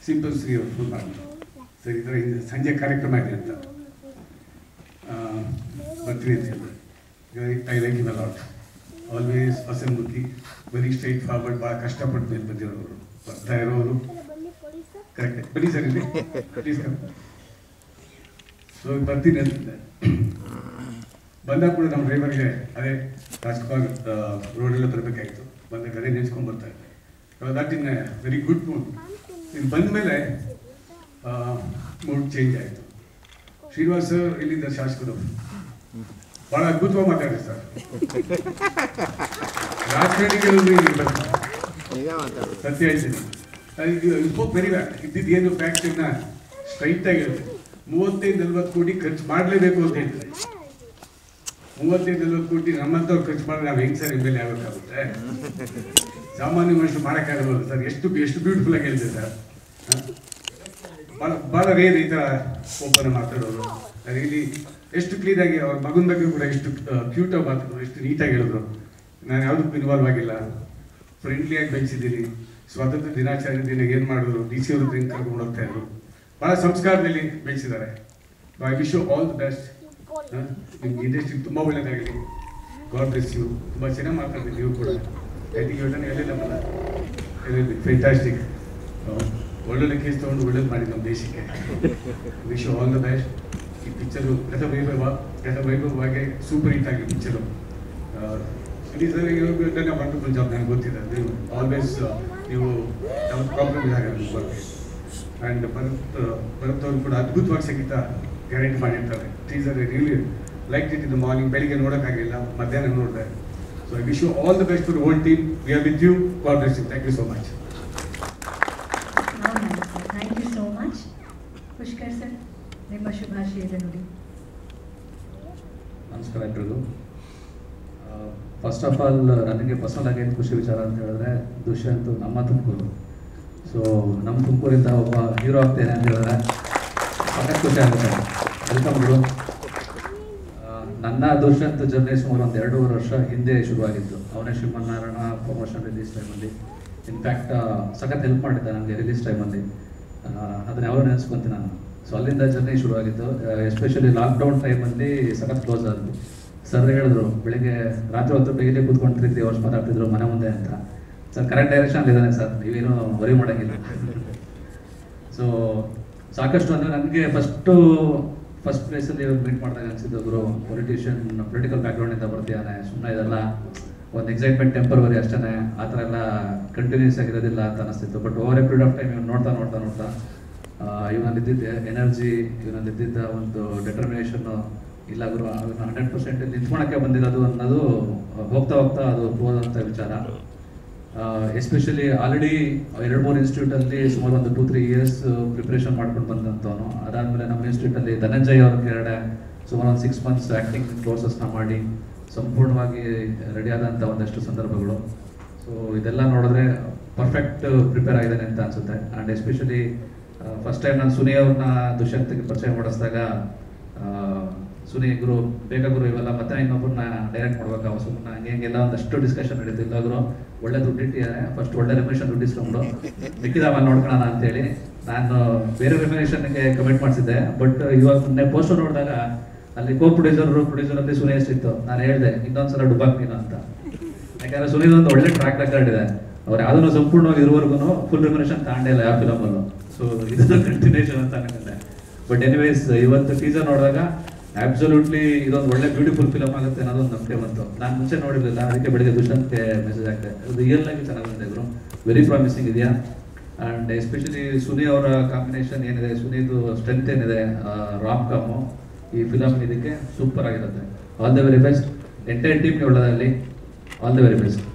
Simple Shri ಅವರು phone ಮಾಡಿದ್ರು sir ಇದರ ಹಿಂದೆ ಸಂಜೆ ಕಾರ್ಯಕ್ರಮ ಇದೆ ಅಂತ ಆ, ಬರ್ತೀನಿ ಅಂತ ಹೇಳಿದ್ರು I like in lot always ಹಸನ್ಮುಖಿ ವೆರಿ ಸ್ಟ್ರೈಟ್ ಫಾರ್ವರ್ಡ್ ಭಾಳ ಕಷ್ಟಪಟ್ಟು ಮೇಲೆ ಬಂದಿರೋರು ಬರ್ತಾ ಇರೋರು ಕರೆಕ್ಟ್ ಬನ್ನಿ ಸರ್ ಇಲ್ಲಿ ಪ್ಲೀಸ್ ಸೊ ಬರ್ತೀನಿ ಅಂತಿದ್ದೆ ಬಂದಾಗ ಕೂಡ ನಮ್ಮ ಡ್ರೈವರ್ಗೆ ಅದೇ ರಾಜ್ಕುಮಾರ್ ರೋಡೆಲ್ಲ ಬರಬೇಕಾಗಿತ್ತು ಬಂದಾಗ ಅದೇ ನೆನೆಸ್ಕೊಂಡು ಬರ್ತಾ ಇದ್ದೆ that in very good mood ಇನ್ನು ಬಂದ ಮೇಲೆ ಮೂಡ್ ಚೇಂಜ್ ಆಯಿತು ಶ್ರೀನಿವಾಸ್ ಸರ್ ಇಲ್ಲಿಂದ ಶಾಸಕರು ಭಾಳ ಅದ್ಭುತವಾಗಿ ಮಾತಾಡಿದೆ ಸರ್ ರಾಜಕಾರಣಿಗಳು ಇಲ್ಲಿ ಬರ್ತಾರೆ. ಸತ್ಯ ಹೇಳ್ತೀನಿ ಸ್ಪೋಕ್ ವೆರಿ ಬ್ಯಾಡ್ ಇದ್ದಿದ್ದು ಏನು ಫ್ಯಾಕ್ಟ್ರಿನ ಸ್ಟ್ರೈಟ್ ಆಗಿ ಹೇಳ್ತೀನಿ ಮೂವತ್ತೈದು ನಲ್ವತ್ತು ಕೋಟಿ ಖರ್ಚು ಮಾಡಲೇಬೇಕು ಅಂತ ಹೇಳ್ತಾರೆ ಮೂವತ್ತೈದು ನಲ್ವತ್ತು ಕೋಟಿ ನಮ್ಮಂಥವ್ರು ಖರ್ಚು ಮಾಡಿದ್ರೆ ನಾವು ಹೆಂಗ್ ಸರ್ ಮೇಲೆ ಆಗಬೇಕಾಗುತ್ತೆ ಸಾಮಾನ್ಯ ಮನುಷ್ಯರು ಮಾಡೋಕ್ಕಾಗಲ್ಲ ಸರ್ ಎಷ್ಟು ಎಷ್ಟು ಬ್ಯೂಟಿಫುಲ್ ಆಗಿ ಹೇಳಿದೆ ಸರ್ ಭಾಳ ಭಾಳ ರೇರ್ ಈ ಥರ ಓಪನ್ ಮಾತಾಡೋರು ಇಲ್ಲಿ ಎಷ್ಟು ಕ್ಲೀನ್ ಆಗಿ ಅವ್ರ ಮಗನ ಬಗ್ಗೆ ಕೂಡ ಎಷ್ಟು ಕ್ಯೂಟಾಗಿ ಮಾತಾಡೋರು ಎಷ್ಟು ನೀಟಾಗಿ ಹೇಳಿದ್ರು ನಾನು ಯಾವುದಕ್ಕೂ ಇನ್ವಾಲ್ವ್ ಆಗಿಲ್ಲ ಫ್ರೆಂಡ್ಲಿಯಾಗಿ ಬೆಳೆಸಿದ್ದೀನಿ ಸ್ವಾತಂತ್ರ್ಯ ದಿನಾಚರಣೆ ದಿನ ಏನು ಮಾಡಿದ್ರು ಡಿ ಸಿ ಅವರು ದಿನ ಕರ್ಕೊಂಡು ಹೋಗ್ತಾ ಇದ್ರು ಭಾಳ ಸಂಸ್ಕಾರದಲ್ಲಿ ಬೆಳೆಸಿದ್ದಾರೆ I wish you all the best ನಿಮ್ಗೆ ಇಂಡಸ್ಟ್ರಿ ತುಂಬ ಒಳ್ಳೇದಾಗಲಿ ಗಾಡ್ ಬ್ಲೆಸ್ ಯು ತುಂಬ ಚೆನ್ನಾಗಿ ಮಾತಾಡ್ತೀವಿ ನೀವು ಕೂಡ ಐ ಥಿಂಕ್ ಯೋಟನ್ ಎಲ್ಲಿಲ್ಲವಲ್ಲ ಫೆಂಟಾಸ್ಟಿಕ್ ಒಳ್ಳೊಳ್ಳೆ ಕೇಸ್ ತೊಗೊಂಡು ಒಳ್ಳೇದು ಮಾಡಿ ನಮ್ಮ ದೇಶಕ್ಕೆ ವಿಶ್ ಆಲ್ ದ ಬೆಸ್ಟ್ ಈ ಪಿಕ್ಚರು ಗತ ವೈಭವ ಗತ ವೈಭವವಾಗಿ ಸೂಪರ್ ಹಿಟ್ ಆಗಿ picture it is done a wonderful job ನನಗೆ ಗೊತ್ತಿದೆ ನೀವು ಆಲ್ವೇಸ್ ನೀವು ಯಾವ ಪ್ರಾಬ್ಲಮ್ ಇದಾಗ ಬಗ್ಗೆ ಆ್ಯಂಡ್ ಭರತ್ ಭರತ್ ಅವರು ಕೂಡ ಅದ್ಭುತವಾಗಿ ಸಂಗೀತ ಗ್ಯಾರಂಟಿ ಮಾಡಿರ್ತಾರೆ teaser really like it in morning ಬೆಳಿಗ್ಗೆ ನೋಡೋಕ್ಕಾಗಿಲ್ಲ ಮಧ್ಯಾಹ್ನ ನೋಡಿದೆ so I wish you all the best for whole team we are with you God bless you thank you so much thank you so much Pushkar sir ನಿಮ್ಮ ಶುಭಾಶಯದ ನುಡಿ ನಮಸ್ಕಾರ ಎಲ್ರಿಗೂ first of all ನನಗೆ ಪರ್ಸನಲ್ ಆಗಿ ಏನು ಖುಷಿ ವಿಚಾರ ಅಂತ ಹೇಳಿದ್ರೆ ದುಷ್ಯಂತ್ ನಮ್ಮ ತುಮಕೂರು ಸೊ ನಮ್ಮ ತುಮಕೂರಿಂದ ಒಬ್ಬ ಹೀರೋ ಆಗ್ತೇನೆ ಅಂತ ಹೇಳಿದ್ರೆ ಸಾಕಷ್ಟು ಖುಷಿ ಆಗುತ್ತೆ ವೆಲ್ಕಮ್ ಗುರು ಆ, ನನ್ನ ದುಷ್ಯಂತ್ ಜರ್ನಿ ಸುಮಾರು ಒಂದು ಎರಡೂವರೆ ವರ್ಷ ಹಿಂದೆ ಶುರುವಾಗಿದ್ದು ಅವನೇ ಶ್ರೀಮನ್ನಾರಾಯಣ ಪ್ರಮೋಷನ್ ರಿಲೀಸ್ ಟೈಮಲ್ಲಿ ಇನ್ಫ್ಯಾಕ್ಟ್ ಸಖತ್ ಹೆಲ್ಪ್ ಮಾಡಿದ್ದ ನನಗೆ ರಿಲೀಸ್ ಟೈಮಲ್ಲಿ ಅದನ್ನ ಯಾವಾಗ ನೆನೆಸ್ಕೊಂತೀನಿ ನಾನು ಸೊ ಅಲ್ಲಿಂದ ಜರ್ನಿ ಶುರುವಾಗಿದ್ದು ಎಸ್ಪೆಷಲಿ ಲಾಕ್ಡೌನ್ ಟೈಮಲ್ಲಿ ಸಖತ್ ಕ್ಲೋಸ್ ಆದ್ವಿ ಸರ್ ಹೇಳಿದ್ರು ಬೆಳಿಗ್ಗೆ ರಾತ್ರಿ ಹೊತ್ತು ಡೈಲಿ ಕೂತ್ಕೊಂಡಿರ್ತೀವಿ ವರ್ಷ ಮಾತಾಡ್ತಿದ್ರು ಮನೆ ಮುಂದೆ ಅಂತ ಸರ್ ಕರೆಕ್ಟ್ ಡೈರೆಕ್ಷನ್ ಇದ್ದಾನೆ ಸರ್ ನೀವೇನು ವರಿ ಮಾಡೋಂಗಿಲ್ಲ ಸೊ ಸಾಕಷ್ಟು ಅಂದರೆ ನನಗೆ ಫಸ್ಟು ಫಸ್ಟ್ ಪ್ಲೇಸಲ್ಲಿ ಮೀಟ್ ಮಾಡಿದಾಗ ಅನಿಸಿದ್ದು ಗುರು ಪೊಲಿಟಿಷಿಯನ್ ಪೊಲಿಟಿಕಲ್ ಬ್ಯಾಕ್ಗ್ರೌಂಡಿಂದ ಬರ್ತಿದ್ದಾನೆ ಸುಮ್ಮನೆ ಇದೆಲ್ಲ ಒಂದು ಎಕ್ಸೈಟ್ಮೆಂಟ್ ಟೆಂಪರವರಿ ಅಷ್ಟೇ ಆ ಥರ ಎಲ್ಲ ಕಂಟಿನ್ಯೂಸ್ ಆಗಿರೋದಿಲ್ಲ ಅಂತ ಅನಿಸ್ತಿತ್ತು but over a period of time ಇವ್ನು ನೋಡ್ತಾ ನೋಡ್ತಾ ನೋಡ್ತಾ ಇವನಲ್ಲಿ ಇದ್ದಿದ್ದ ಎನರ್ಜಿ ಇವನಲ್ಲಿ ಇದ್ದಿದ್ದ ಒಂದು ಡೆಟರ್ಮಿನೇಷನ್ನು ಇಲ್ಲ ಗುರು ಹಂಡ್ರೆಡ್ ಪರ್ಸೆಂಟ್ ನಿಂತ್ಕೊಳಕ್ಕೆ ಬಂದಿರೋದು ಅನ್ನೋದು ಹೋಗ್ತಾ ಹೋಗ್ತಾ ಅದು ಹೋದಂಥ ವಿಚಾರ ಎಸ್ಪೆಷಲಿ ಆಲ್ರೆಡಿ ಎರಡು ಮೂರು ಇನ್ಸ್ಟಿಟ್ಯೂಟಲ್ಲಿ ಸುಮಾರು ಒಂದು ಟೂ ತ್ರೀ ಇಯರ್ಸ್ ಪ್ರಿಪ್ರೇಷನ್ ಮಾಡ್ಕೊಂಡು ಬಂದಂಥವನು ಅದಾದಮೇಲೆ ನಮ್ಮ ಇನ್ಸ್ಟಿಟ್ಯೂಟಲ್ಲಿ ಧನಂಜಯ್ ಅವ್ರ ಕೆರಡೆ ಸುಮಾರು ಒಂದು ಸಿಕ್ಸ್ ಮಂತ್ಸ್ ಆ್ಯಕ್ಟಿಂಗ್ ಕೋರ್ಸಸ್ನ ಮಾಡಿ ಸಂಪೂರ್ಣವಾಗಿ ರೆಡಿ ಆದಂಥ ಒಂದಷ್ಟು ಸಂದರ್ಭಗಳು ಸೊ ಇದೆಲ್ಲ ನೋಡಿದ್ರೆ ಪರ್ಫೆಕ್ಟ್ ಪ್ರಿಪೇರ್ ಆಗಿದ್ದಾನೆ ಅಂತ ಅನ್ಸುತ್ತೆ ಆ್ಯಂಡ್ ಎಸ್ಪೆಷಲಿ ಫಸ್ಟ್ ಟೈಮ್ ನಾನು ಸುನಿ ಅವ್ರನ್ನ ದುಷ್ಯಂತ್ಗೆ ಪರಿಚಯ ಮಾಡಿಸಿದಾಗ ಆ, ಸುನಿ ಗುರು ಬೇಗ ಗುರು ಇವೆಲ್ಲ ಮತ್ತೆ ಇನ್ನೊಬ್ಬರನ್ನ ಡೈರೆಕ್ಟ್ ಮಾಡ್ಬೇಕು ಸುಮ್ಮನೆ ಹಂಗೆ ಹಿಂಗೆಲ್ಲ ಒಂದಷ್ಟು ಡಿಸ್ಕಷನ್ ನಡೀತಿಲ್ಲ ಗುರು ಒಳ್ಳೆ ದುಡ್ಡು ಇಟ್ಟಿದ್ದಾರೆ ಫಸ್ಟ್ ಒಳ್ಳೆ ರೆಮ್ಯುನೇಷನ್ ದುಡ್ಡು ಇಸ್ಕೊಂಡು ಮಿಕ್ಕಿದ ಆಮೇಲೆ ನೋಡ್ಕೊಳ್ಳೋಣ ಅಂತೇಳಿ ನಾನು ಬೇರೆ ರೆಮ್ಯುನೇಷನ್ಗೆ ಕಮೆಂಟ್ ಮಾಡಿಸಿದ್ದೆ ಬಟ್ ಇವಾಗ ಮೊನ್ನೆ ಪೋಸ್ಟರ್ ನೋಡಿದಾಗ ಅಲ್ಲಿ ಕೋ ಪ್ರೊಡ್ಯೂಸರ್ ಪ್ರೊಡ್ಯೂಸರ್ ಅಲ್ಲಿ ಸುನಿ ಎಷ್ಟಿತ್ತು ನಾನು ಹೇಳಿದೆ ಇನ್ನೊಂದ್ಸಲ ಡುಬಾಕ್ ನೀನು ಅಂತ ಯಾಕಂದ್ರೆ ಸುನೀಲ್ ಒಂದು ಒಳ್ಳೆ ಟ್ರ್ಯಾಕ್ ರೆಕಾರ್ಡ್ ಇದೆ ಅವ್ರು ಯಾವ್ದನ್ನು ಸಂಪೂರ್ಣವಾಗಿ ಇರುವವರೆಗೂ ಫುಲ್ ರೆಮ್ಯುನೇಷನ್ ತಗೊಂಡೇ ಇಲ್ಲ ಯಾವ ಫಿಲಮಲ್ಲೂ ಸೊ ಇದನ್ನು ಕಂಟಿನ್ಯೂಷನ್ ಅಂತ ಅನ್ಕೊಂಡೆ ಬಟ್ ಎನಿವೇಸ್ ಇವತ್ತು ಟೀಸರ್ ನೋಡಿದಾಗ ಅಬ್ಸಲ್ಯೂಟ್ಲಿ ಇದೊಂದು ಒಳ್ಳೆ ಬ್ಯೂಟಿಫುಲ್ ಫಿಲಮ್ ಆಗುತ್ತೆ ಅನ್ನೋದೊಂದು ನಂಬಿಕೆ ಬಂತು ನಾನು ಮುಂಚೆ ನೋಡಿರಲಿಲ್ಲ ಅದಕ್ಕೆ ಬೆಳಿಗ್ಗೆ ದುಷ್ಯಂತ್ಗೆ ಮೆಸೇಜ್ ಆಗ್ತದೆ ಅದು ರಿಯಲ್ ಆಗಿ ಚೆನ್ನಾಗಿ ಬಂದಿದೆ ಗುರು ವೆರಿ ಪ್ರಾಮಿಸಿಂಗ್ ಇದೆಯಾ ಆ್ಯಂಡ್ ಎಸ್ಪೆಷಲಿ ಸುನಿ ಅವರ ಕಾಂಬಿನೇಷನ್ ಏನಿದೆ ಸುನಿದು ಸ್ಟ್ರೆಂತ್ ಏನಿದೆ ರಾಮ್ ಕಾಮು ಈ ಫಿಲಮ್ ಇದಕ್ಕೆ ಸೂಪರ್ ಆಗಿರುತ್ತೆ all the very best entire ಟೀಮ್ಗೆ ಒಳ್ಳೆದಾಗಲಿ ಆಲ್ ದ ವೆರಿ ಬೆಸ್ಟ್